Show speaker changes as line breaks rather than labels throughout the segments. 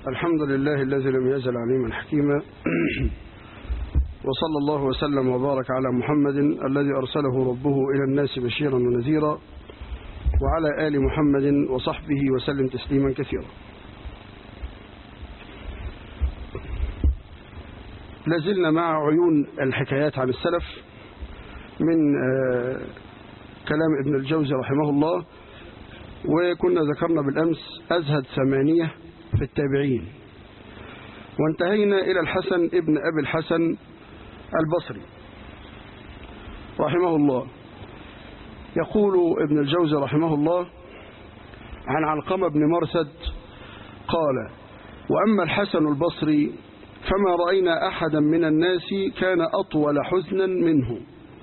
الحمد لله الذي لم يزل عليما حكيما وصلى الله وسلم وبارك على محمد الذي أرسله ربه إلى الناس بشيرا ونذيرا وعلى آل محمد وصحبه وسلم تسليما كثيرا لازلنا مع عيون الحكايات عن السلف من كلام ابن الجوزي رحمه الله وكنا ذكرنا بالأمس أزهد ثمانية في التابعين وانتهينا إلى الحسن ابن أبي الحسن البصري رحمه الله يقول ابن الجوزي رحمه الله عن علقمة بن مرسد قال وأما الحسن البصري فما رأينا أحدا من الناس كان أطول حزنا منه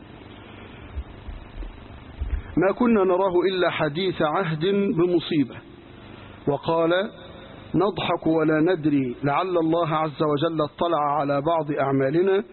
ما كنا نراه إلا حديث عهد بمصيبة وقال نضحك ولا ندري لعل الله عز وجل اطلع على بعض أعمالنا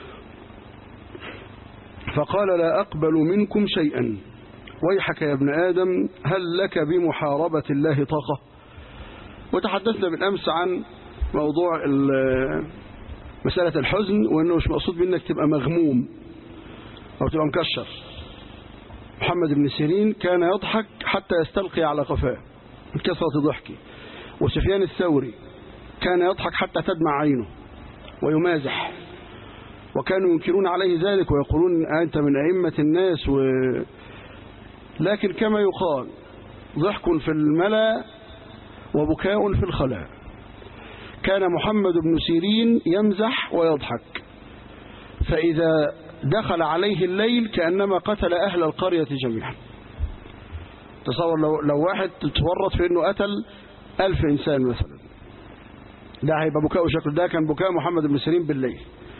فقال لا أقبل منكم شيئا ويحك يا ابن آدم هل لك بمحاربة الله طاقة وتحدثنا بالأمس عن موضوع مسألة الحزن وأنه مش مقصود بأنك تبقى مغموم أو تبقى مكشر محمد بن سيرين كان يضحك حتى يستلقي على قفاه من كثرة ضحكه وسفيان الثوري كان يضحك حتى تدمع عينه ويمازح وكانوا ينكرون عليه ذلك ويقولون أنت من أئمة الناس و... لكن كما يقال ضحك في الملا وبكاء في الخلاء كان محمد بن سيرين يمزح ويضحك فإذا دخل عليه الليل كأنما قتل أهل القرية جميعا تصور لو, لو واحد تورط في أنه قتل ألف إنسان مثلا ده هيبقى بكاء شكل ده كان بكاء محمد بن سيرين بالليل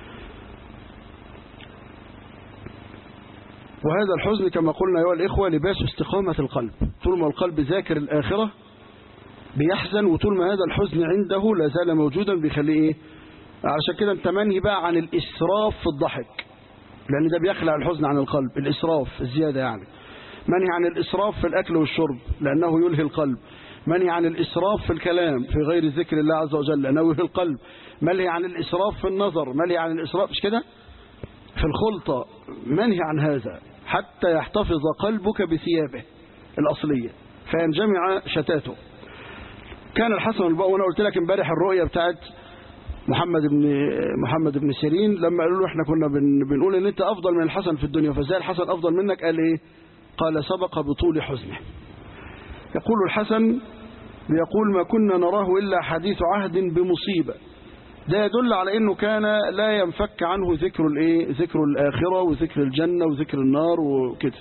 وهذا الحزن كما قلنا أيها الإخوة لباس استقامة القلب طول ما القلب ذاكر الآخرة بيحزن وطول ما هذا الحزن عنده لا زال موجودا بيخليه إيه علشان كده انت منهي بقى عن الإسراف في الضحك لأن ده بيخلع الحزن عن القلب الإسراف الزيادة يعني منهي عن الإسراف في الأكل والشرب لأنه يلهي القلب منهي عن الإسراف في الكلام في غير ذكر الله عز وجل لأنه يلهي القلب منهي عن الإسراف في النظر منهي عن الإسراف مش كده في الخلطة منهي عن هذا حتى يحتفظ قلبك بثيابه الأصلية فينجمع شتاته كان الحسن البقى وانا قلت لك امبارح الرؤية بتاعت محمد بن محمد بن سيرين لما قالوا له احنا كنا بن بنقول ان انت افضل من الحسن في الدنيا فازاي الحسن افضل منك قال ايه قال سبق بطول حزنه يقول الحسن بيقول ما كنا نراه الا حديث عهد بمصيبة ده يدل على انه كان لا ينفك عنه ذكر الايه ذكر الاخره وذكر الجنه وذكر النار وكده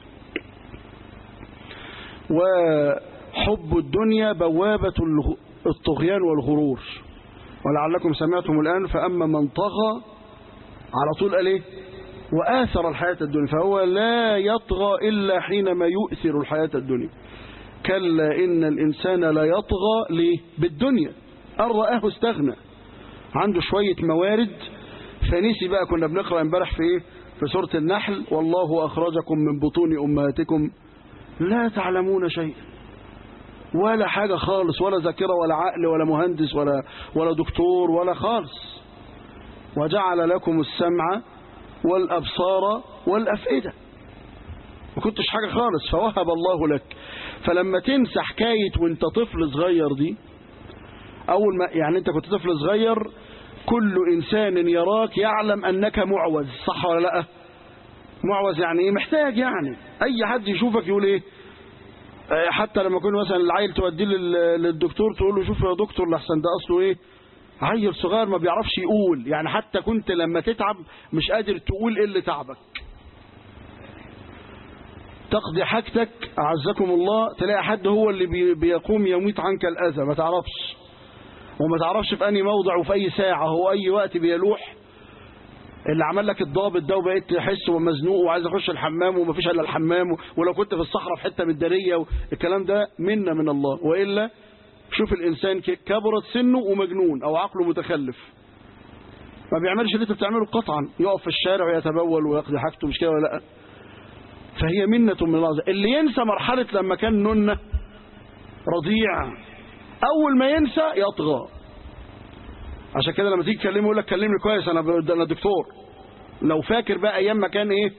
وحب الدنيا بوابه الطغيان والغرور ولعلكم سمعتم الان فاما من طغى على طول قال ايه واثر الحياه الدنيا فهو لا يطغى الا حينما يؤثر الحياه الدنيا كلا ان الانسان لا يطغى ليه بالدنيا ان راه استغنى عنده شوية موارد فنسي بقى كنا بنقرأ امبارح في ايه في سورة النحل والله أخرجكم من بطون أمهاتكم لا تعلمون شيء ولا حاجة خالص ولا ذاكرة ولا عقل ولا مهندس ولا ولا دكتور ولا خالص وجعل لكم السمع والأبصار والأفئدة ما كنتش حاجة خالص فوهب الله لك فلما تنسى حكاية وانت طفل صغير دي أول ما يعني أنت كنت طفل صغير كل إنسان يراك يعلم أنك معوز صح ولا لا معوز يعني إيه محتاج يعني أي حد يشوفك يقول إيه حتى لما يكون مثلا العيل توديه للدكتور تقول له شوف يا دكتور لحسن ده أصله إيه عيل صغير ما بيعرفش يقول يعني حتى كنت لما تتعب مش قادر تقول إيه اللي تعبك تقضي حاجتك أعزكم الله تلاقي حد هو اللي بيقوم يميت عنك الأذى ما تعرفش وما تعرفش في أي موضع وفي أي ساعة هو أي وقت بيلوح اللي عمل لك الضابط ده وبقيت تحس ومزنوق وعايز اخش الحمام ومفيش الا الحمام ولو كنت في الصحراء في حته مداريه الكلام ده منا من الله والا شوف الانسان كبرت سنه ومجنون او عقله متخلف ما بيعملش اللي انت بتعمله قطعا يقف في الشارع ويتبول ويقضي حاجته مش كده ولا لا فهي منة من الله اللي ينسى مرحلة لما كان ننة رضيع أول ما ينسى يطغى عشان كده لما تيجي تكلمه يقول لك كلمني كويس انا ب- انا دكتور لو فاكر بقى ايام ما كان ايه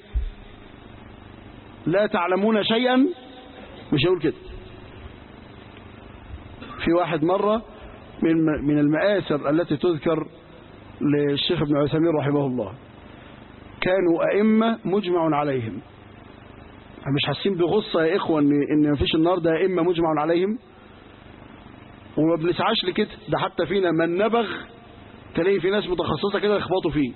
لا تعلمون شيئا مش هيقول كده في واحد مرة من من المآثر التي تذكر للشيخ ابن عثيمين رحمه الله كانوا أئمة مجمع عليهم مش حاسين بغصة يا إخوة إن إن مفيش النهارده أئمة مجمع عليهم وما بنسعاش لكده ده حتى فينا من نبغ تلاقي في ناس متخصصة كده يخبطوا فيه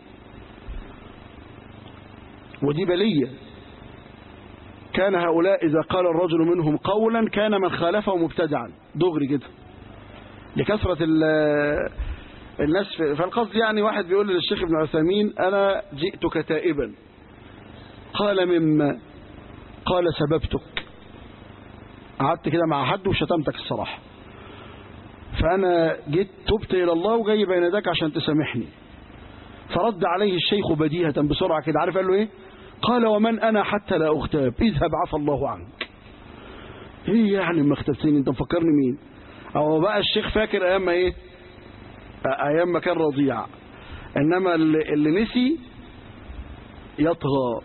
ودي بلية كان هؤلاء إذا قال الرجل منهم قولا كان من خالفه مبتدعا دغري كده لكثرة ال- الناس في- فالقصد يعني واحد بيقول للشيخ ابن عثيمين أنا جئتك تائبا قال مما قال سببتك قعدت كده مع حد وشتمتك الصراحة فأنا جيت تبت إلى الله وجاي بين يديك عشان تسامحني فرد عليه الشيخ بديهة بسرعة كده عارف قال له إيه قال ومن أنا حتى لا أغتاب اذهب عفى الله عنك ايه يعني ما اختبتني انت مفكرني مين او بقى الشيخ فاكر ايام ما ايه ايام ما كان رضيع انما اللي, اللي نسي يطغى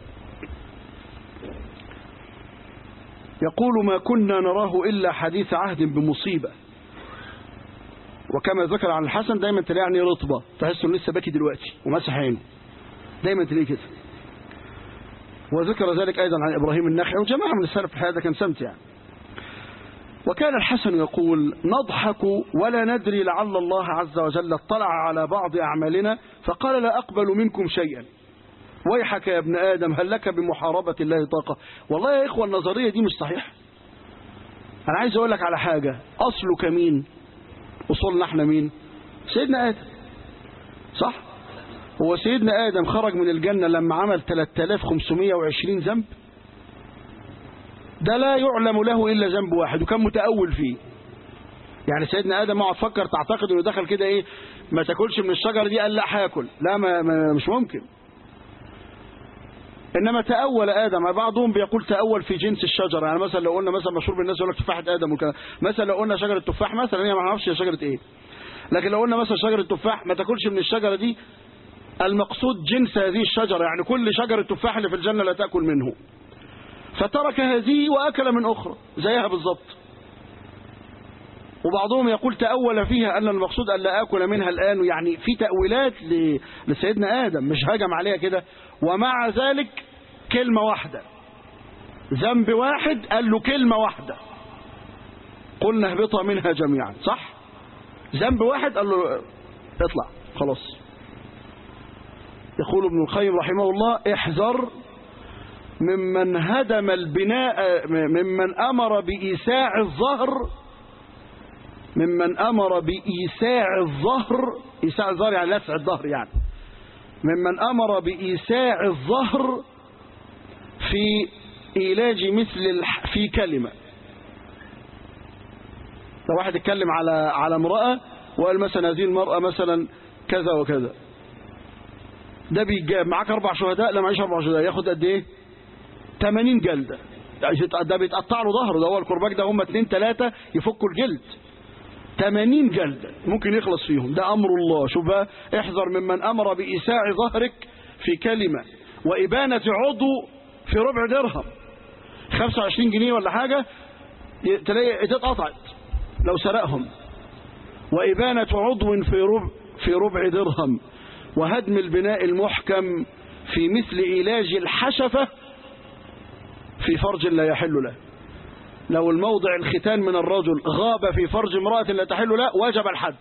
يقول ما كنا نراه الا حديث عهد بمصيبه وكما ذكر عن الحسن دايما تلاقي يعني رطبه تحس انه لسه باكي دلوقتي ومسح عينه دايما تلاقيه كده وذكر ذلك أيضا عن إبراهيم النخعي وجماعة من السلف هذا كان سمت يعني وكان الحسن يقول نضحك ولا ندري لعل الله عز وجل اطلع على بعض أعمالنا فقال لا أقبل منكم شيئا ويحك يا ابن آدم هل لك بمحاربة الله طاقة والله يا إخوة النظرية دي مش صحيحة أنا عايز أقول لك على حاجة أصلك مين أصولنا احنا مين سيدنا آدم صح هو سيدنا آدم خرج من الجنة لما عمل 3520 ذنب ده لا يعلم له إلا ذنب واحد وكان متأول فيه يعني سيدنا آدم اقعد فكر تعتقد انه دخل كده ايه ما تاكلش من الشجرة دي قال لا هاكل لا ما ما مش ممكن انما تأول آدم بعضهم بيقول تأول في جنس الشجرة يعني مثلا لو قلنا مثلا مشهور بالناس يقول لك تفاحة آدم وكذا مثلا لو قلنا شجرة تفاح مثلا هي ما نعرفش هي شجرة ايه لكن لو قلنا مثلا شجرة تفاح ما تاكلش من الشجرة دي المقصود جنس هذه الشجرة يعني كل شجرة تفاح اللي في الجنة لا تأكل منه فترك هذه وأكل من أخرى زيها بالضبط وبعضهم يقول تأول فيها أن المقصود أن لا أكل منها الآن يعني في تأويلات ل- لسيدنا آدم مش هجم عليها كده ومع ذلك كلمة واحدة ذنب واحد قال له كلمة واحدة قلنا اهبطا منها جميعا صح ذنب واحد قال له اطلع خلاص يقول ابن القيم رحمه الله احذر ممن هدم البناء ممن أمر بإيساع الظهر ممن أمر بإيساع الظهر إيساع الظهر يعني لسع الظهر يعني ممن أمر بإيساع الظهر في إيلاج مثل الح... في كلمة لو واحد اتكلم على على امرأة وقال مثلا هذه المرأة مثلا كذا وكذا ده بيجاب معاك أربع شهداء لا معيش أربع شهداء ياخد قد إيه 80 جلدة ده بيتقطع له ظهره ده هو الكرباج ده هم اتنين تلاتة يفكوا الجلد 80 جلدة ممكن يخلص فيهم ده أمر الله شوف بقى احذر ممن أمر بإيساع ظهرك في كلمة وإبانة عضو في ربع درهم 25 جنيه ولا حاجة تلاقي ايديه اتقطعت لو سرقهم وإبانة عضو في ربع في ربع درهم وهدم البناء المحكم في مثل علاج الحشفة في فرج لا يحل له لو الموضع الختان من الرجل غاب في فرج امرأة لا تحل له وجب الحد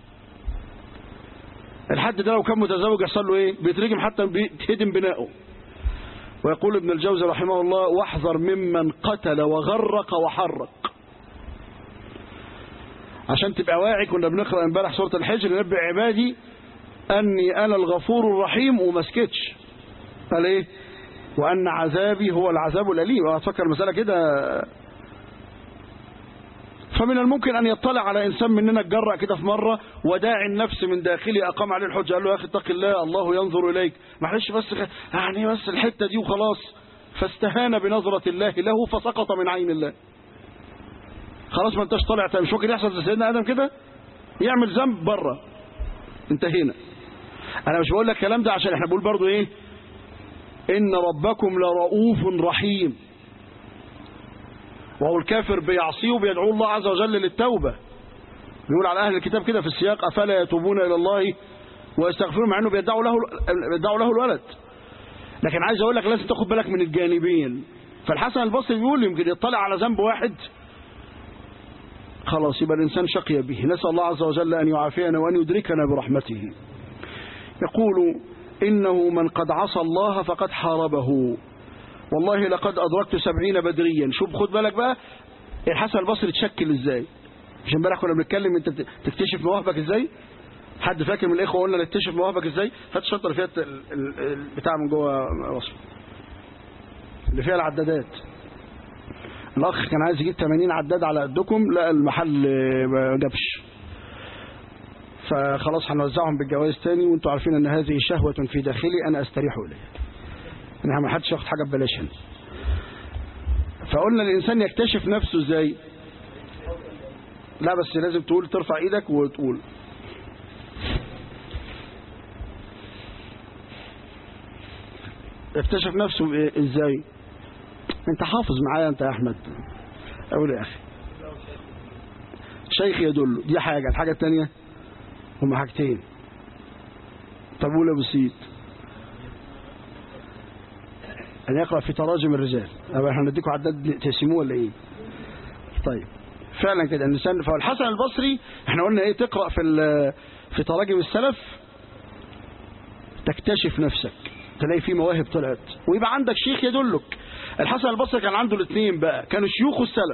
الحد ده لو كان متزوج يحصل له ايه بيترجم حتى بيتهدم بناؤه ويقول ابن الجوزي رحمه الله واحذر ممن قتل وغرق وحرق عشان تبقى واعي كنا بنقرأ امبارح سورة الحجر نبئ عبادي أني أنا الغفور الرحيم وما سكتش قال إيه وأن عذابي هو العذاب الأليم أتفكر المسألة كده فمن الممكن أن يطلع على إنسان مننا اتجرأ كده في مرة وداعي النفس من داخلي أقام عليه الحجة قال له يا أخي اتق الله الله ينظر إليك معلش بس يعني بس الحتة دي وخلاص فاستهان بنظرة الله له فسقط من عين الله خلاص ما انتش طالع مش ممكن يحصل لسيدنا آدم كده يعمل ذنب بره انتهينا انا مش بقول لك الكلام ده عشان احنا بنقول برضو ايه ان ربكم لرؤوف رحيم وهو الكافر بيعصيه وبيدعو الله عز وجل للتوبة بيقول على أهل الكتاب كده في السياق أفلا يتوبون إلى الله ويستغفرون مع أنه بيدعوا له, بيدعوا له الولد لكن عايز أقول لك لازم تاخد بالك من الجانبين فالحسن البصري بيقول يمكن يطلع على ذنب واحد خلاص يبقى الإنسان شقي به نسأل الله عز وجل أن يعافينا وأن يدركنا برحمته يقول إنه من قد عصى الله فقد حاربه والله لقد أدركت سبعين بدريا شوف خد بالك بقى الحسن البصري تشكل ازاي مش امبارح كنا بنتكلم انت تكتشف مواهبك ازاي حد فاكر من الاخوه قلنا نكتشف مواهبك ازاي هات الشنطه اللي فيها البتاع من جوه وصف اللي فيها العدادات الاخ كان عايز يجيب 80 عداد على قدكم لقى المحل ما جابش فخلاص هنوزعهم بالجوائز تاني وانتم عارفين ان هذه شهوه في داخلي انا استريح اليها انها ما حدش ياخد حاجه ببلاش هنا فقلنا الانسان يكتشف نفسه ازاي لا بس لازم تقول ترفع ايدك وتقول يكتشف نفسه إيه ازاي انت حافظ معايا انت يا احمد اقول يا اخي شيخ يدل دي حاجة الحاجة التانية هم حاجتين طب قول يا ابو سيد أن يقرأ في تراجم الرجال أو احنا نديكم عداد تقسموه ولا إيه طيب فعلا كده الإنسان فالحسن البصري احنا قلنا إيه تقرأ في في تراجم السلف تكتشف نفسك تلاقي في مواهب طلعت ويبقى عندك شيخ يدلك الحسن البصري كان عنده الاثنين بقى كانوا شيوخ السلف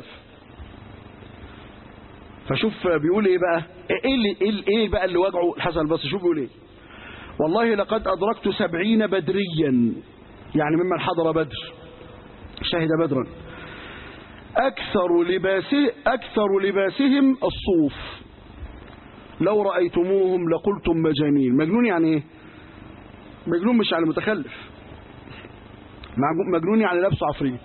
فشوف بيقول ايه بقى ايه اللي ايه, إيه بقى اللي وجعه الحسن البصري شوف بيقول ايه والله لقد ادركت سبعين بدريا يعني ممن حضر بدر شهد بدرا أكثر, لباسه أكثر لباسهم الصوف لو رأيتموهم لقلتم مجانين مجنون يعني ايه مجنون مش يعني متخلف مجنون يعني لابسه عفريت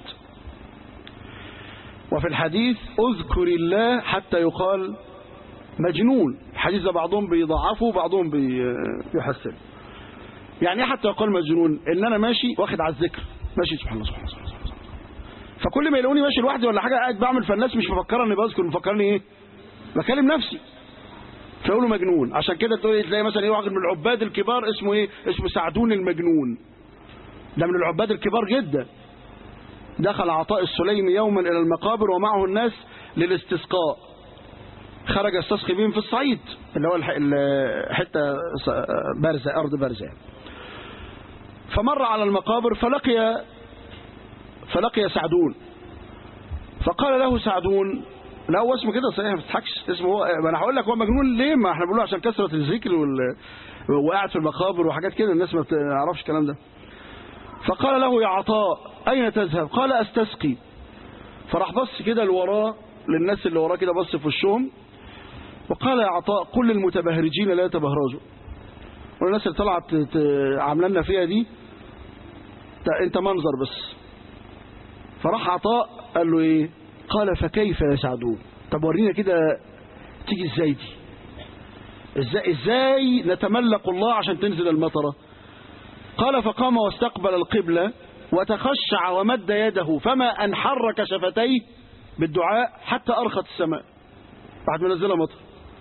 وفي الحديث اذكر الله حتى يقال مجنون الحديث ده بعضهم بيضعفه وبعضهم بيحسن يعني ايه حتى يقال مجنون ان انا ماشي واخد على الذكر ماشي سبحان الله سبحان الله سبحان الله فكل ما يلاقوني ماشي لوحدي ولا حاجه قاعد بعمل فالناس مش مفكرني بذكر مفكرني ايه بكلم نفسي فيقولوا مجنون عشان كده تلاقي مثلا ايه واحد من العباد الكبار اسمه ايه اسمه سعدون المجنون ده من العباد الكبار جدا دخل عطاء السليمي يوما الى المقابر ومعه الناس للاستسقاء خرج يستسقي بهم في الصعيد اللي هو حته بارزه ارض بارزه فمر على المقابر فلقي فلقي سعدون فقال له سعدون لا هو اسمه كده صحيح ما تضحكش اسمه هو ما انا هقول لك هو مجنون ليه ما احنا بنقول عشان كثره الذكر وال... وقاعد في المقابر وحاجات كده الناس ما بتعرفش الكلام ده فقال له يا عطاء اين تذهب قال استسقي فراح بص كده لوراه للناس اللي وراه كده بص في وشهم وقال يا عطاء كل المتبهرجين لا يتبهرجوا والناس اللي طلعت عامله لنا فيها دي انت منظر بس فراح عطاء قال له ايه قال فكيف يسعدون طب ورينا كده تيجي ازاي دي ازاي, ازاي نتملق الله عشان تنزل المطره قال فقام واستقبل القبلة وتخشع ومد يده فما أن حرك شفتيه بالدعاء حتى أرخت السماء بعد ما نزلها مطر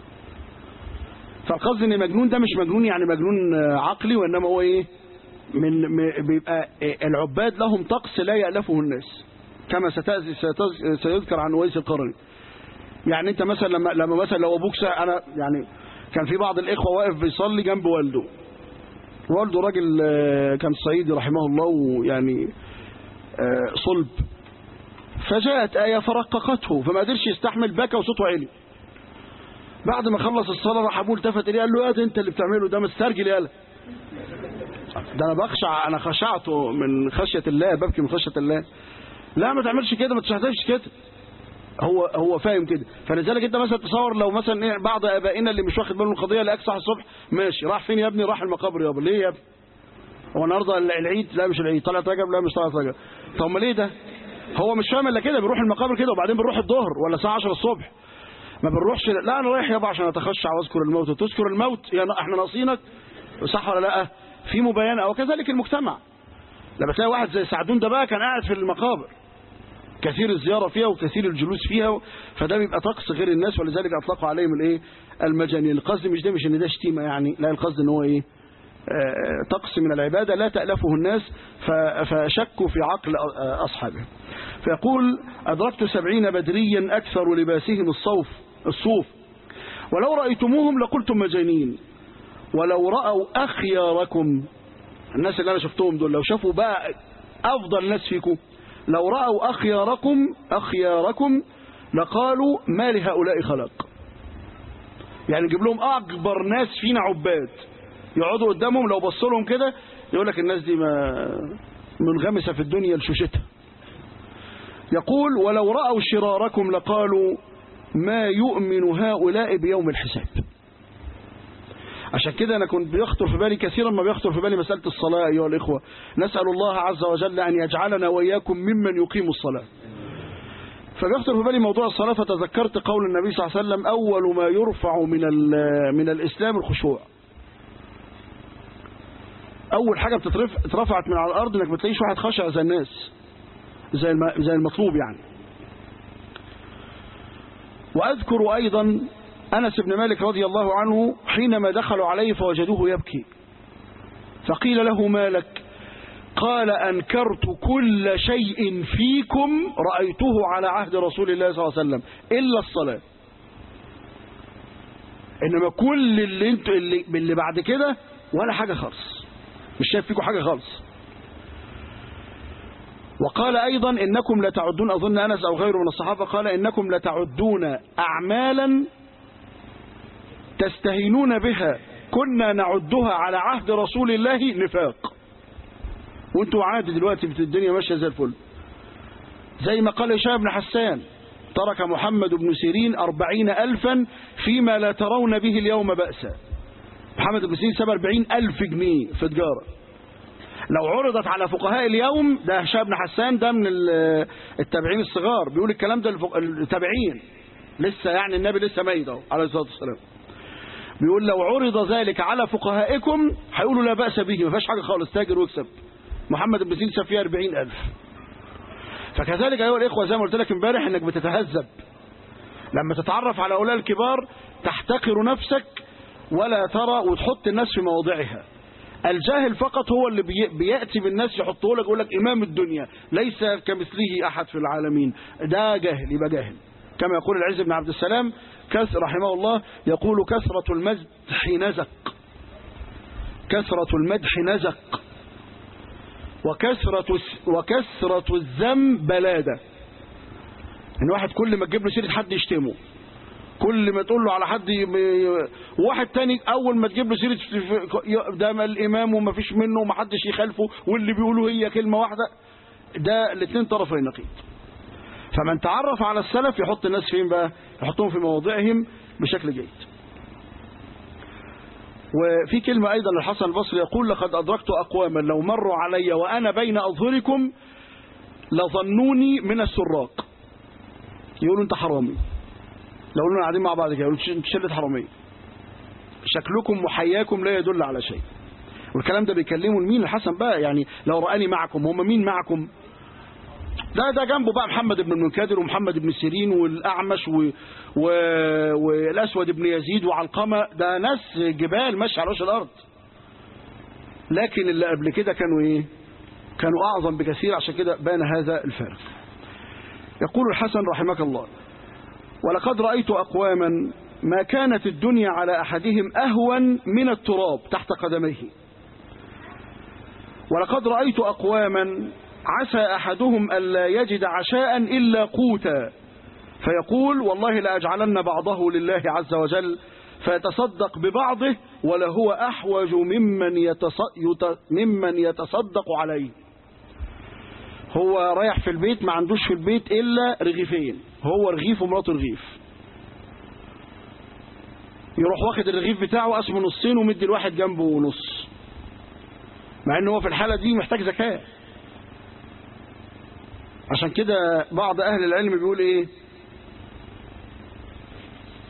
فالقصد ان مجنون ده مش مجنون يعني مجنون عقلي وانما هو ايه من بيبقى العباد لهم طقس لا يألفه الناس كما ستأذي سيذكر عن ويس القرني يعني انت مثلا لما لما مثلا لو ابوك انا يعني كان في بعض الاخوه واقف بيصلي جنب والده والده راجل كان صعيدي رحمه الله ويعني صلب فجاءت آية فرققته فما قدرش يستحمل بكى وصوته عالي بعد ما خلص الصلاة راح أبوه التفت إليه قال له يا أنت اللي بتعمله ده مسترجل يالا ده أنا بخشع أنا خشعت من خشية الله ببكي من خشية الله لا ما تعملش كده ما تشهدش كده هو هو فاهم كده فلذلك انت مثلا تصور لو مثلا ايه بعض ابائنا اللي مش واخد باله من القضيه اللي صح الصبح ماشي راح فين يا ابني راح المقابر يابا ليه يا ابني هو النهارده العيد لا مش العيد طلعت رجب لا مش طلعت رجب طب ما ليه ده هو مش فاهم الا كده بيروح المقابر كده وبعدين بنروح الظهر ولا الساعه 10 الصبح ما بنروحش لا انا رايح يابا عشان اتخشع واذكر الموت تذكر الموت يا احنا ناقصينك صح ولا لا في مباينه وكذلك المجتمع لما تلاقي واحد زي سعدون ده بقى كان قاعد في المقابر كثير الزيارة فيها وكثير الجلوس فيها فده بيبقى طقس غير الناس ولذلك أطلقوا عليهم الايه المجانين القصد مش ده مش ان ده شتيمة يعني لا القصد ان هو ايه آه، طقس من العبادة لا تألفه الناس فشكوا في عقل أصحابه فيقول أدركت سبعين بدريا أكثر لباسهم الصوف الصوف ولو رأيتموهم لقلتم مجانين ولو رأوا أخياركم الناس اللي أنا شفتهم دول لو شافوا بقى أفضل ناس فيكم لو رأوا أخياركم أخياركم لقالوا ما لهؤلاء خلق يعني نجيب لهم أكبر ناس فينا عباد يقعدوا قدامهم لو بصوا لهم كده يقول لك الناس دي ما منغمسة في الدنيا لشوشتها يقول ولو رأوا شراركم لقالوا ما يؤمن هؤلاء بيوم الحساب عشان كده أنا كنت بيخطر في بالي كثيرا ما بيخطر في بالي مسألة الصلاة أيها الإخوة نسأل الله عز وجل أن يجعلنا وإياكم ممن يقيم الصلاة فبيخطر في بالي موضوع الصلاة فتذكرت قول النبي صلى الله عليه وسلم أول ما يرفع من من الإسلام الخشوع أول حاجة اترفعت من على الأرض إنك ما تلاقيش واحد خشع زي الناس زي زي المطلوب يعني وأذكر أيضا أنس بن مالك رضي الله عنه حينما دخلوا عليه فوجدوه يبكي فقيل له ما لك قال أنكرت كل شيء فيكم رأيته على عهد رسول الله صلى الله عليه وسلم إلا الصلاة إنما كل اللي انتوا اللي, اللي بعد كده ولا حاجة خالص مش شايف فيكم حاجة خالص وقال أيضا إنكم لتعدون أظن أنس أو غيره من الصحابة قال إنكم لتعدون أعمالا تستهينون بها كنا نعدها على عهد رسول الله نفاق وانتوا عادي دلوقتي في الدنيا ماشية زي الفل زي ما قال هشام بن حسان ترك محمد بن سيرين أربعين ألفا فيما لا ترون به اليوم بأسا محمد بن سيرين ساب أربعين ألف جنيه في تجارة لو عرضت على فقهاء اليوم ده هشام بن حسان ده من التابعين الصغار بيقول الكلام ده التابعين لسه يعني النبي لسه ميت اهو عليه الصلاه والسلام بيقول لو عرض ذلك على فقهائكم هيقولوا لا بأس به ما فيهاش حاجة خالص تاجر واكسب محمد بن سيرين فيها 40000 فكذلك أيها الإخوة زي ما قلت لك امبارح إنك بتتهذب لما تتعرف على أولاد الكبار تحتقر نفسك ولا ترى وتحط الناس في مواضعها الجاهل فقط هو اللي بيأتي بالناس يحطه لك يقول لك إمام الدنيا ليس كمثله أحد في العالمين ده جاهل يبقى جاهل كما يقول العز بن عبد السلام كث رحمه الله يقول كثرة المدح نزق كثرة المدح نزق وكثرة وكثرة الذم بلادة ان واحد كل ما تجيب له سيره حد يشتمه كل ما تقول له على حد واحد تاني اول ما تجيب له سيره ده الامام وما فيش منه وما حدش يخالفه واللي بيقولوا هي كلمه واحده ده الاثنين طرفي النقيض فمن تعرف على السلف يحط الناس فين بقى يحطهم في مواضعهم بشكل جيد وفي كلمة أيضا للحسن البصري يقول لقد أدركت أقواما لو مروا علي وأنا بين أظهركم لظنوني من السراق يقولوا أنت حرامي لو قلنا قاعدين مع بعض كده يقولوا أنت شلة حرامية شكلكم وحياكم لا يدل على شيء والكلام ده بيكلموا مين الحسن بقى يعني لو رآني معكم هم مين معكم ده ده جنبه بقى محمد بن المنكدر ومحمد بن سيرين والأعمش و... و... والأسود بن يزيد وعلقمة ده ناس جبال ماشية على وش الأرض لكن اللي قبل كده كانوا إيه كانوا أعظم بكثير عشان كده بان هذا الفارق يقول الحسن رحمك الله ولقد رأيت أقواما ما كانت الدنيا على أحدهم أهون من التراب تحت قدميه ولقد رأيت أقواما عسى أحدهم ألا يجد عشاء إلا قوتا فيقول والله لأجعلن بعضه لله عز وجل فيتصدق ببعضه ولهو أحوج ممن, يتصدق, ممن يتصدق عليه هو رايح في البيت ما عندوش في البيت إلا رغيفين هو رغيف ومراته رغيف يروح واخد الرغيف بتاعه قسمه نصين ومدي الواحد جنبه نص مع ان هو في الحالة دي محتاج زكاة عشان كده بعض أهل العلم بيقول إيه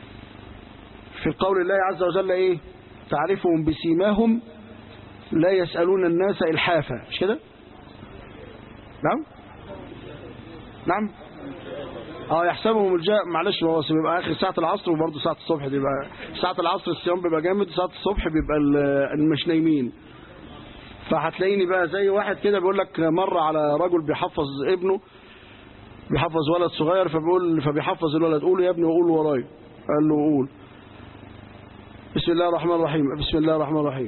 في قول الله عز وجل ايه تعرفهم بسيماهم لا يسألون الناس إلحافا مش كده نعم نعم اه يحسبهم الجاء معلش هو بيبقى اخر ساعه العصر وبرضه ساعه الصبح دي بقى ساعه العصر الصيام بيبقى جامد ساعه الصبح بيبقى ال- مش نايمين فهتلاقيني بقى زي واحد كده بيقول لك مر على رجل بيحفظ ابنه بيحفظ ولد صغير فبيقول فبيحفظ الولد قول يا ابني وقول ورايا قال له قول بسم الله الرحمن الرحيم بسم الله الرحمن الرحيم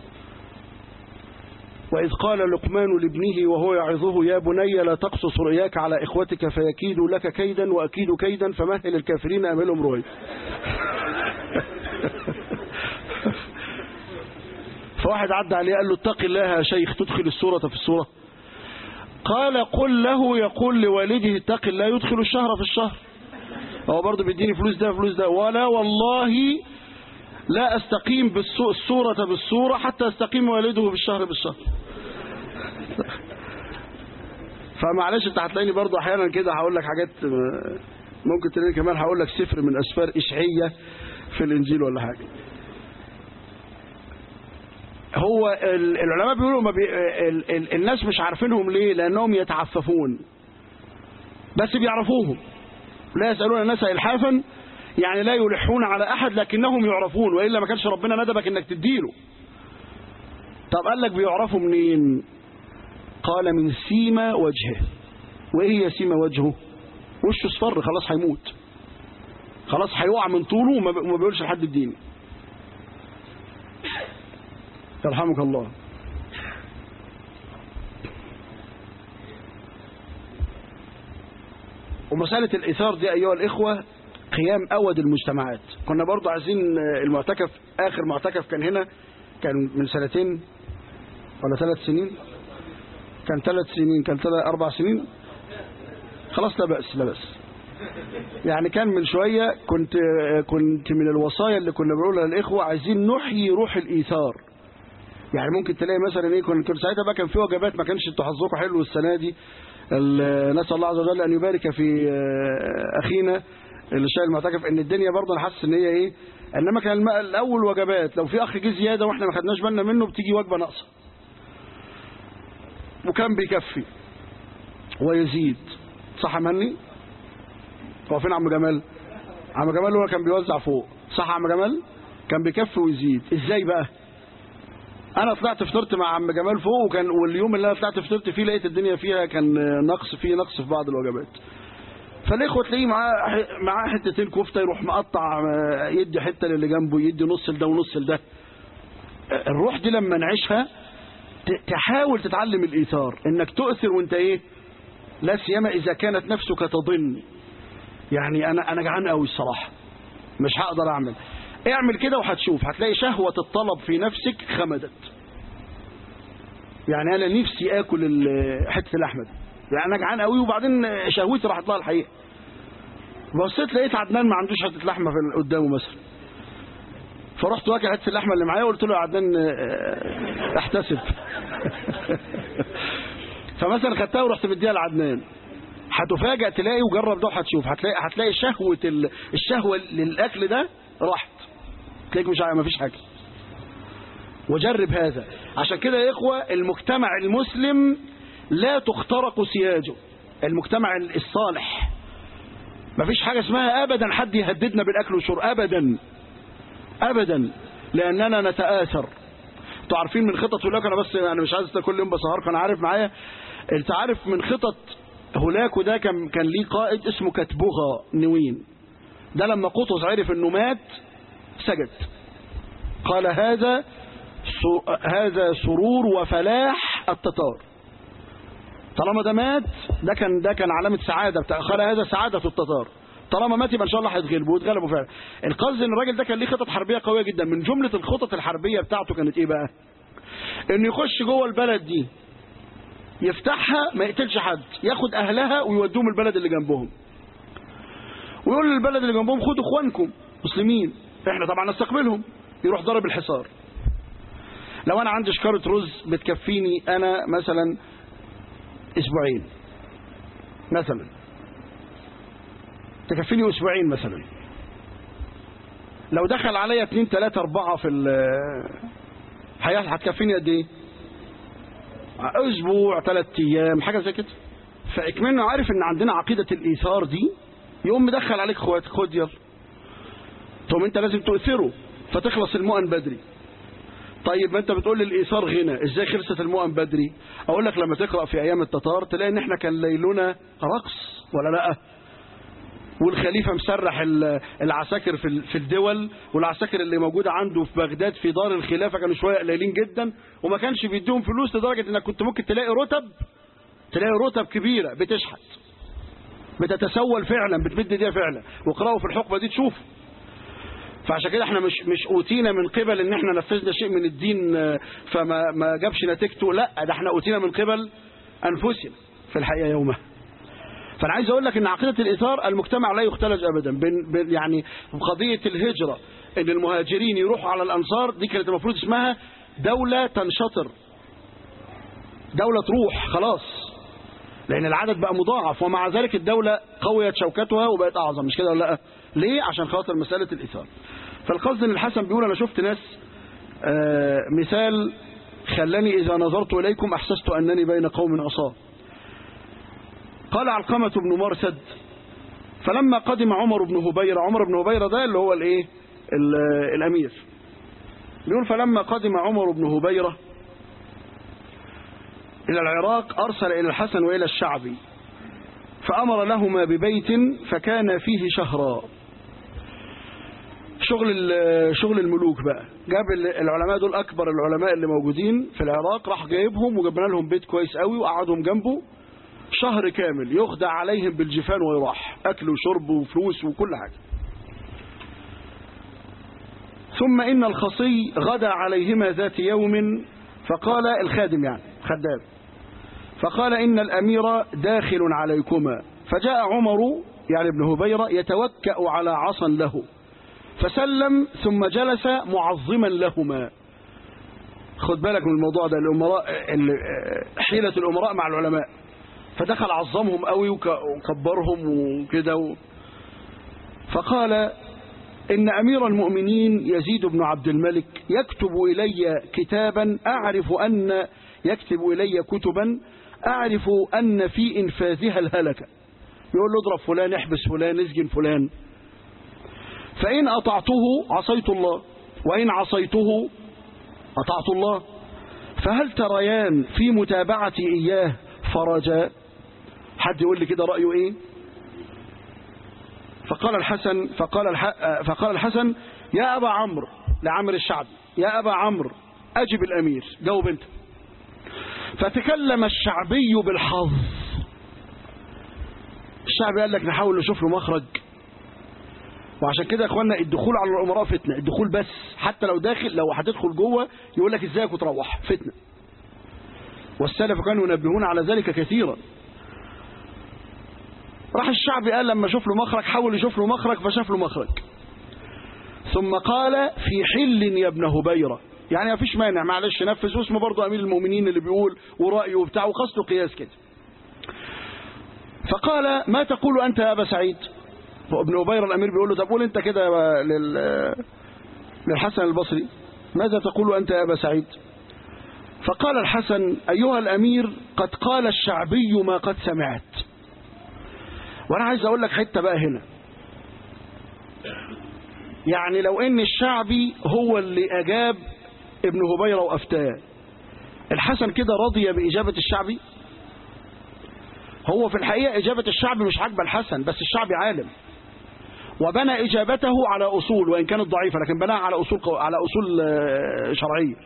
وإذ قال لقمان لابنه وهو يعظه يا بني لا تقصص رؤياك على إخوتك فيكيدوا لك كيدا وأكيد كيدا فمهل الكافرين أملهم روي فواحد عدى عليه قال له اتق الله يا شيخ تدخل السورة في السورة قال قل له يقول لوالده اتق الله يدخل الشهر في الشهر هو برضه بيديني فلوس ده فلوس ده ولا والله لا استقيم بالسو- السورة بالسورة حتى استقيم والده بالشهر بالشهر فمعلش انت هتلاقيني برضه احيانا كده هقول لك حاجات آه، ممكن تلاقيني كمان هقول لك سفر من اسفار اشعية في الانجيل ولا حاجة هو ال- العلماء بيقولوا ما بي ال ال الناس مش عارفينهم ليه لانهم يتعففون بس بيعرفوهم لا يسألون الناس إلحافا يعني لا يلحون على أحد لكنهم يعرفون وإلا ما كانش ربنا ندبك إنك تديله طب قال لك بيعرفوا منين قال من سيما وجهه وإيه هي سيما وجهه وشه اصفر خلاص هيموت خلاص هيقع من طوله وما وما بيقولش لحد الدين يرحمك الله ومسألة الإيثار دي أيها الإخوة قيام أود المجتمعات كنا برضو عايزين آه، المعتكف آخر معتكف كان هنا كان من سنتين ولا ثلاث سنين كان ثلاث سنين كان ثلاث أربع سنين خلاص لا بأس لا بأس يعني كان من شوية كنت آه، كنت من الوصايا اللي كنا بنقولها للإخوة عايزين نحيي روح الإيثار يعني ممكن تلاقي مثلا ايه كنت كنت ساعتها بقى كان في وجبات ما كانش انتوا حظكم حلو السنه دي ال- نسال الله عز وجل ان يبارك في آه، اخينا اللي شايل المعتكف ان الدنيا برضه انا حاسس ان هي ايه انما كان الم- الاول وجبات لو في اخ جه زياده واحنا ما خدناش بالنا منه بتيجي وجبه ناقصه وكان بيكفي ويزيد صح يا مني هو فين عم جمال عم جمال هو كان بيوزع فوق صح يا عم جمال كان بيكفي ويزيد ازاي بقى انا طلعت فطرت مع عم جمال فوق وكان واليوم اللي انا طلعت فطرت فيه لقيت الدنيا فيها كان نقص فيه نقص في بعض الوجبات فالاخوه تلاقيه معاه معاه حتتين كفته يروح مقطع آه، يدي حته للي جنبه يدي نص لده ونص لده الروح دي لما نعيشها ت- تحاول تتعلم الايثار انك تؤثر وانت ايه لا سيما اذا كانت نفسك تضن يعني انا انا جعان قوي الصراحه مش هقدر اعمل اعمل كده وهتشوف هتلاقي شهوة الطلب في نفسك خمدت يعني انا نفسي اكل ال- حته اللحمه دي يعني انا جعان قوي وبعدين شهوتي راحت لها الحقيقه بصيت لقيت عدنان ما عندوش حته لحمه في قدامه مثلا فرحت واكل حته اللحمه اللي معايا وقلت له يا عدنان آه، احتسب فمثلا خدتها ورحت مديها لعدنان هتفاجئ تلاقي وجرب ده هتشوف هتلاقي هتلاقي شهوه ال- الشهوه للاكل ده راحت تلاقيك مش ما فيش حاجه وجرب هذا عشان كده يا إخوة المجتمع المسلم لا تخترق سياجه المجتمع الصالح ما فيش حاجة اسمها أبدا حد يهددنا بالأكل والشرب أبدا أبدا لأننا نتآثر انتوا عارفين من خطط هولاكو أنا بس أنا مش عايز كل يوم بسهركم أنا عارف معايا أنت عارف من خطط هولاكو ده كان كان ليه قائد اسمه كتبوغا نوين ده لما قطز عرف انه مات سجد قال هذا سو- هذا سرور وفلاح التتار طالما ده مات ده كان ده كان علامه سعاده بتاع قال هذا سعاده التتار طالما مات يبقى ان شاء الله هيتغلبوا واتغلبوا فعلا القصد ان الراجل ده كان ليه خطط حربيه قويه جدا من جمله الخطط الحربيه بتاعته كانت ايه بقى انه يخش جوه البلد دي يفتحها ما يقتلش حد ياخد اهلها ويودوهم البلد اللي جنبهم ويقول للبلد اللي جنبهم خدوا اخوانكم مسلمين احنا طبعا نستقبلهم يروح ضرب الحصار لو انا عندي شكارة رز بتكفيني انا مثلا اسبوعين مثلا تكفيني اسبوعين مثلا لو دخل عليا اتنين تلاتة اربعة في ال هي- هتكفيني قد ايه اسبوع ثلاث ايام حاجة زي كده فاكمنه عارف ان عندنا عقيدة الايثار دي يقوم مدخل عليك اخواتك خد يلا طب انت لازم تؤثره فتخلص المؤن بدري طيب ما انت بتقول لي الايثار غنى ازاي خلصت المؤن بدري اقول لك لما تقرا في ايام التتار تلاقي ان احنا كان ليلنا رقص ولا لا والخليفه مسرح ال- العساكر في ال- في الدول والعساكر اللي موجوده عنده في بغداد في دار الخلافه كانوا شويه قليلين جدا وما كانش بيديهم فلوس لدرجه انك كنت ممكن تلاقي رتب تلاقي رتب كبيره بتشحت بتتسول فعلا بتمد ايديها فعلا واقراوا في الحقبه دي تشوفوا فعشان كده احنا مش مش اوتينا من قبل ان احنا نفذنا شيء من الدين آه، فما ما جابش نتيجته لا ده احنا اوتينا من قبل انفسنا في الحقيقه يومها فانا عايز اقول لك ان عقيده الاثار المجتمع لا يختلج ابدا بين بين- يعني قضيه الهجره ان المهاجرين يروحوا على الانصار دي كانت المفروض اسمها دوله تنشطر دوله تروح خلاص لان العدد بقى مضاعف ومع ذلك الدوله قويت شوكتها وبقت اعظم مش كده ولا لا ليه عشان خاطر مساله الايثار فالقصد ان الحسن بيقول انا شفت ناس آه، مثال خلاني اذا نظرت اليكم احسست انني بين قوم عصاه قال علقمة بن مرسد فلما قدم عمر بن هبيرة عمر بن هبيرة ده اللي هو الايه ال- الامير بيقول فلما قدم عمر بن هبيرة الى العراق ارسل الى الحسن والى الشعبي فامر لهما ببيت فكان فيه شهرا شغل ال- شغل الملوك بقى جاب ال- العلماء دول اكبر العلماء اللي موجودين في العراق راح جايبهم وجبنا لهم بيت كويس قوي وقعدهم جنبه شهر كامل يخدع عليهم بالجفان ويراح أكل وشرب وفلوس وكل حاجة ثم إن الخصي غدا عليهما ذات يوم فقال الخادم يعني خدام فقال إن الأمير داخل عليكما فجاء عمر يعني ابن هبيرة يتوكأ على عصا له فسلم ثم جلس معظما لهما خد بالك من الموضوع ده الأمراء ال- حيلة الأمراء مع العلماء فدخل عظمهم قوي وك- وكبرهم وكده و... فقال إن أمير المؤمنين يزيد بن عبد الملك يكتب إلي كتابا أعرف أن يكتب إلي كتبا أعرف أن في إنفاذها الهلكة يقول له اضرب فلان احبس فلان اسجن فلان فإن أطعته عصيت الله وإن عصيته أطعت الله فهل تريان في متابعتي إياه فرجا حد يقول لي كده رأيه إيه فقال الحسن فقال الح... فقال الحسن يا أبا عمرو لعمرو الشعبي يا أبا عمرو أجب الأمير جاوب أنت فتكلم الشعبي بالحظ الشعبي قال لك نحاول نشوف له مخرج وعشان كده يا اخوانا الدخول على الامراء فتنه الدخول بس حتى لو داخل لو هتدخل جوه يقول لك ازيك وتروح فتنه والسلف كانوا ينبهون على ذلك كثيرا راح الشعبي قال لما شوف له مخرج حاول يشوف له مخرج فشاف له مخرج ثم قال في حل يا ابن هبيرة يعني ما فيش مانع معلش نفذ واسمه برضه امير المؤمنين اللي بيقول ورأيه وبتاع وقصده قياس كده فقال ما تقول انت يا ابا سعيد وابن هبيرة الامير بيقول له طب قول انت كده لل للحسن البصري ماذا تقول انت يا ابا سعيد فقال الحسن أيها الأمير قد قال الشعبي ما قد سمعت وأنا عايز أقول لك حتة بقى هنا يعني لو إن الشعبي هو اللي أجاب ابن هبيرة وأفتاه الحسن كده رضي بإجابة الشعبي هو في الحقيقة إجابة الشعب مش عاجبة الحسن بس الشعبي عالم وبنى إجابته على أصول وإن كانت ضعيفة لكن بناها على أصول قو... على أصول آه، شرعية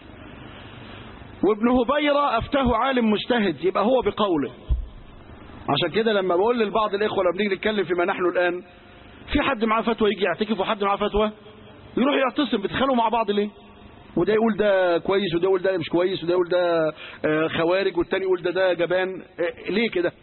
وابن هبيرة أفتاه عالم مجتهد يبقى هو بقوله عشان كده لما بقول لبعض الإخوة لما بنيجي نتكلم فيما نحن الآن في حد معاه فتوى يجي يعتكف وحد معاه فتوى يروح يعتصم بتخانقوا مع بعض ليه وده يقول ده كويس وده يقول ده مش كويس وده يقول ده آه، خوارج والتاني يقول ده ده جبان آه، ليه كده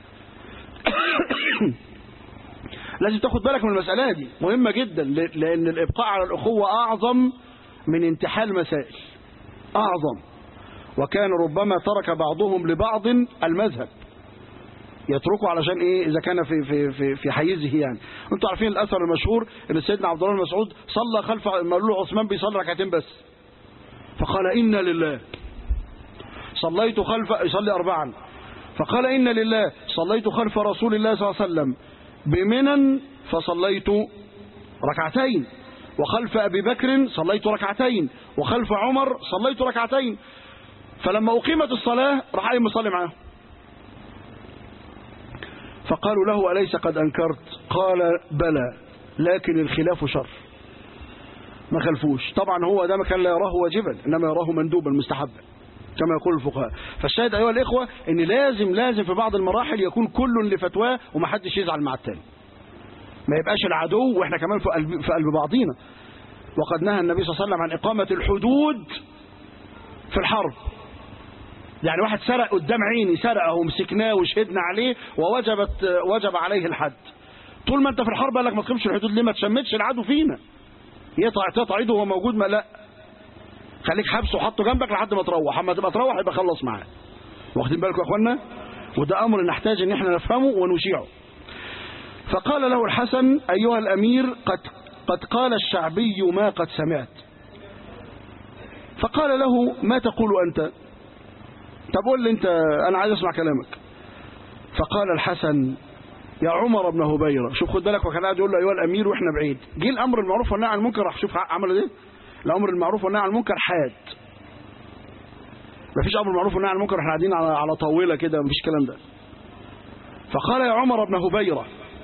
لازم تاخد بالك من المسألة دي مهمة جدا ل- لأن الإبقاء على الأخوة أعظم من انتحال مسائل أعظم وكان ربما ترك بعضهم لبعض المذهب يتركه علشان ايه اذا كان في في في, في حيزه يعني انتوا عارفين الاثر المشهور ان سيدنا عبد الله بن مسعود صلى خلف ما له عثمان بيصلي ركعتين بس فقال انا لله صليت خلف يصلي اربعا فقال إن لله صليت خلف رسول الله صلى الله عليه وسلم بمنى فصليت ركعتين وخلف أبي بكر صليت ركعتين وخلف عمر صليت ركعتين فلما أقيمت الصلاة راح قايم مصلي معاه فقالوا له أليس قد أنكرت قال بلى لكن الخلاف شر ما خلفوش طبعا هو ده ما كان لا يراه واجبا إنما يراه مندوبا مستحبا كما يقول الفقهاء فالشاهد أيها الإخوة إن لازم لازم في بعض المراحل يكون كل لفتواه ومحدش يزعل مع التاني ما يبقاش العدو واحنا كمان في قلب, في قلب بعضينا وقد نهى النبي صلى الله عليه وسلم عن إقامة الحدود في الحرب يعني واحد سرق قدام عيني سرقه ومسكناه وشهدنا عليه ووجبت وجب عليه الحد طول ما انت في الحرب قال لك ما تقيمش الحدود ليه ما تشمتش العدو فينا يقطع تقطع ايده وهو موجود ما لا خليك حبسه وحطه جنبك لحد ما تروح اما تبقى تروح يبقى خلص معاه واخدين بالكم يا اخوانا وده امر نحتاج ان احنا نفهمه ونشيعه فقال له الحسن ايها الامير قد قد قال الشعبي ما قد سمعت فقال له ما تقول انت طب قول لي انت انا عايز اسمع كلامك فقال الحسن يا عمر بن هبيرة شوف خد بالك وكان قاعد يقول له ايها الامير واحنا بعيد جه الامر المعروف والنهي عن المنكر راح شوف عملوا ايه الامر المعروف والنهي عن المنكر حاد مفيش امر معروف والنهي عن المنكر احنا قاعدين على على طاوله كده مفيش الكلام ده فقال يا عمر بن هبيرة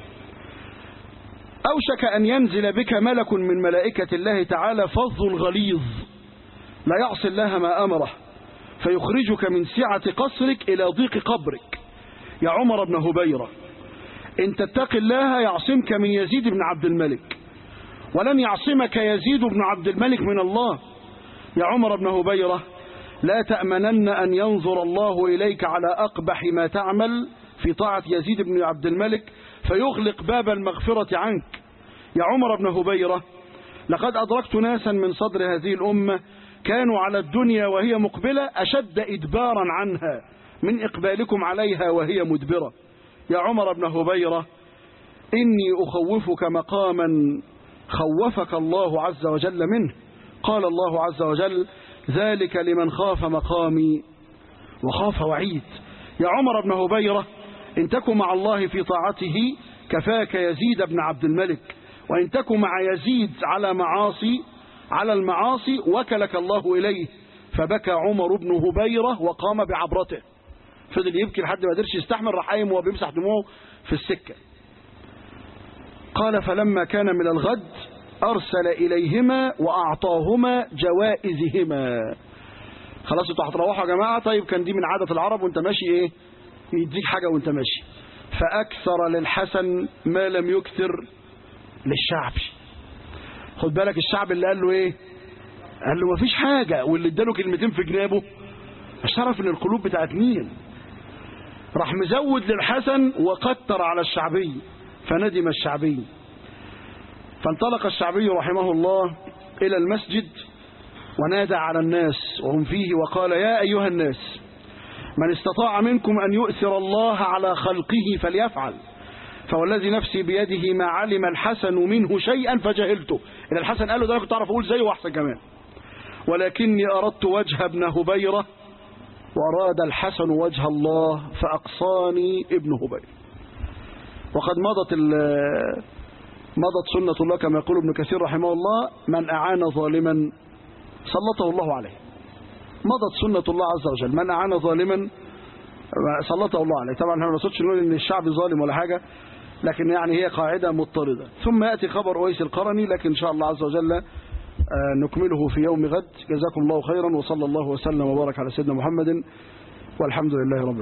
أوشك أن ينزل بك ملك من ملائكة الله تعالى فظ غليظ لا يعصي الله ما أمره فيخرجك من سعة قصرك إلى ضيق قبرك يا عمر بن هبيرة إن تتق الله يعصمك من يزيد بن عبد الملك ولن يعصمك يزيد بن عبد الملك من الله يا عمر بن هبيرة لا تأمنن أن ينظر الله إليك على أقبح ما تعمل في طاعة يزيد بن عبد الملك فيغلق باب المغفرة عنك يا عمر بن هبيرة لقد أدركت ناسا من صدر هذه الأمة كانوا على الدنيا وهي مقبلة أشد إدبارا عنها من إقبالكم عليها وهي مدبرة يا عمر بن هبيرة إني أخوفك مقاما خوفك الله عز وجل منه قال الله عز وجل ذلك لمن خاف مقامي وخاف وعيد يا عمر بن هبيرة إن تكن مع الله في طاعته كفاك يزيد بن عبد الملك وإن تكن مع يزيد على معاصي على المعاصي وكلك الله إليه فبكى عمر بن هبيرة وقام بعبرته فضل يبكي لحد ما قدرش يستحمل راح قايم وهو بيمسح دموعه في السكة قال فلما كان من الغد أرسل إليهما وأعطاهما جوائزهما خلاص انتوا هتروحوا يا جماعة طيب كان دي من عادة العرب وانت ماشي ايه يديك حاجة وانت ماشي فأكثر للحسن ما لم يكثر للشعب خد بالك الشعب اللي قال له ايه قال له مفيش حاجة واللي اداله كلمتين في جنابه اشترف ان القلوب بتاعت مين راح مزود للحسن وقتر على الشعبي فندم الشعبي فانطلق الشعبي رحمه الله إلى المسجد ونادى على الناس وهم فيه وقال يا أيها الناس من استطاع منكم أن يؤثر الله على خلقه فليفعل فوالذي نفسي بيده ما علم الحسن منه شيئا فجهلته إن الحسن قال له ده أنا كنت أعرف أقول زيه وأحسن كمان ولكني أردت وجه ابن هبيرة وأراد الحسن وجه الله فأقصاني ابن هبيرة وقد مضت مضت سنة الله كما يقول ابن كثير رحمه الله من أعان ظالما سلطه الله عليه مضت سنة الله عز وجل من أعان ظالما سلطه الله عليه طبعا احنا ما نقصدش نقول ان الشعب ظالم ولا حاجة لكن يعني هي قاعدة مضطردة ثم يأتي خبر أويس القرني لكن إن شاء الله عز وجل نكمله في يوم غد جزاكم الله خيرا وصلى الله وسلم وبارك على سيدنا محمد والحمد لله رب العالمين